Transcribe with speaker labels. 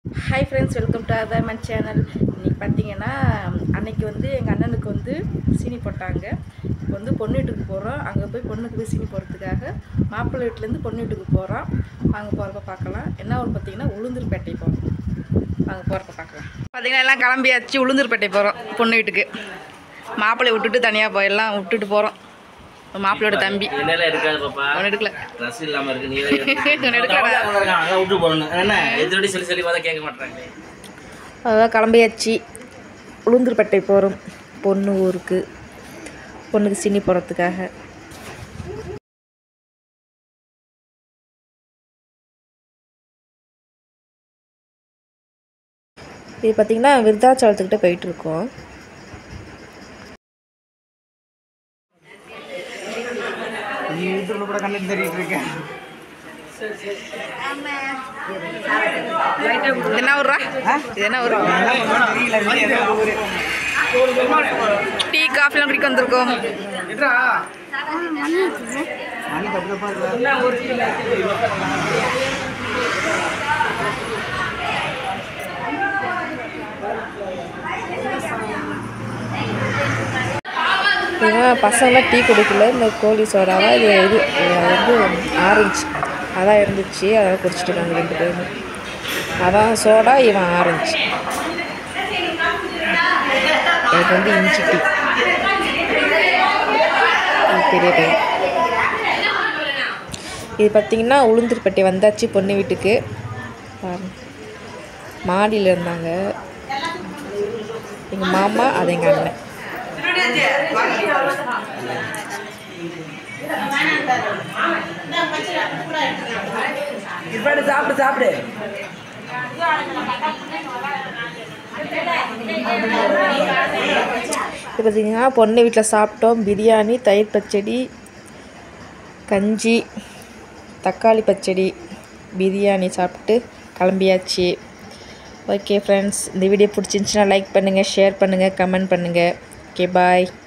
Speaker 1: Hi friends welcome to அதர்மன் channel இன்றைக்கி பார்த்தீங்கன்னா அன்னைக்கு வந்து எங்கள் அண்ணனுக்கு வந்து சீனி போட்டாங்க இப்போ வந்து பொண்ணு வீட்டுக்கு போகிறோம் அங்கே போய் பொண்ணுக்கு போய் சீனி போடுறதுக்காக மாப்பிள்ளை வீட்டிலேருந்து பொண்ணு வீட்டுக்கு போகிறோம் வாங்க போகிறப்ப பார்க்கலாம் என்ன ஒரு பார்த்தீங்கன்னா உளுந்தூர்பேட்டை போகிறோம் வாங்க போகிறப்ப பார்க்கலாம் பார்த்தீங்கன்னா எல்லாம் கிளம்பியாச்சு உளுந்தூர்பேட்டை போகிறோம் பொண்ணு வீட்டுக்கு மாப்பிள்ளை விட்டுட்டு தனியாக போய் எல்லாம் விட்டுட்டு போகிறோம் மாப்பிள்ளையோட தம்பி
Speaker 2: என்னெல்லாம் இருக்காது பாப்பா
Speaker 1: ஒன்று எடுக்கல
Speaker 2: ட்ரெஸ் இல்லாம இருக்கு நீ
Speaker 1: ஒன்று எடுக்கல
Speaker 2: அதான் விட்டு போடணும் என்ன எதிரடி சொல்லி சொல்லி பார்த்தா கேட்க மாட்டாங்க
Speaker 1: அதான் கிளம்பியாச்சு உளுந்தூர்பேட்டை போகிறோம் பொண்ணு ஊருக்கு பொண்ணுக்கு சீனி போடுறதுக்காக இது பார்த்திங்கன்னா விருத்தாச்சலத்துக்கிட்ட போயிட்டு இருக்கோம்
Speaker 2: நீ யூடியூப்ல கூட கண்டு தெரியிட்டு இருக்கேன்
Speaker 1: இது என்ன ஊரா இது என்ன ஊர் டீ காஃபிலாம் குடிக்க வந்திருக்கோம் இவன் பசங்களாம் டீ குடிக்கல இந்த கோழி சோடாவா இது இது இது வந்து ஆரஞ்சு அதான் இருந்துச்சு அதான் குடிச்சிட்டு இருக்காங்க ரெண்டு பேரும் அதான் சோடா இவன் ஆரஞ்சு எனக்கு வந்து இஞ்சி டீ இது பெரிய பையன் இது பார்த்திங்கன்னா உளுந்தூர்பேட்டை வந்தாச்சு பொண்ணு வீட்டுக்கு பாருங்க. மாடியில் இருந்தாங்க எங்கள் மாமா அது எங்கள் அண்ணன்
Speaker 2: சாப்பிடு சாப்பிடு
Speaker 1: இப்போ பார்த்தீங்கன்னா பொண்ணு வீட்டில் சாப்பிட்டோம் பிரியாணி தயிர் பச்சடி கஞ்சி தக்காளி பச்சடி பிரியாணி சாப்பிட்டு கிளம்பியாச்சு ஓகே ஃப்ரெண்ட்ஸ் இந்த வீடியோ பிடிச்சிருந்துச்சின்னா லைக் பண்ணுங்கள் ஷேர் பண்ணுங்கள் கமெண்ட் பண்ணுங்கள் ஓகே பாய்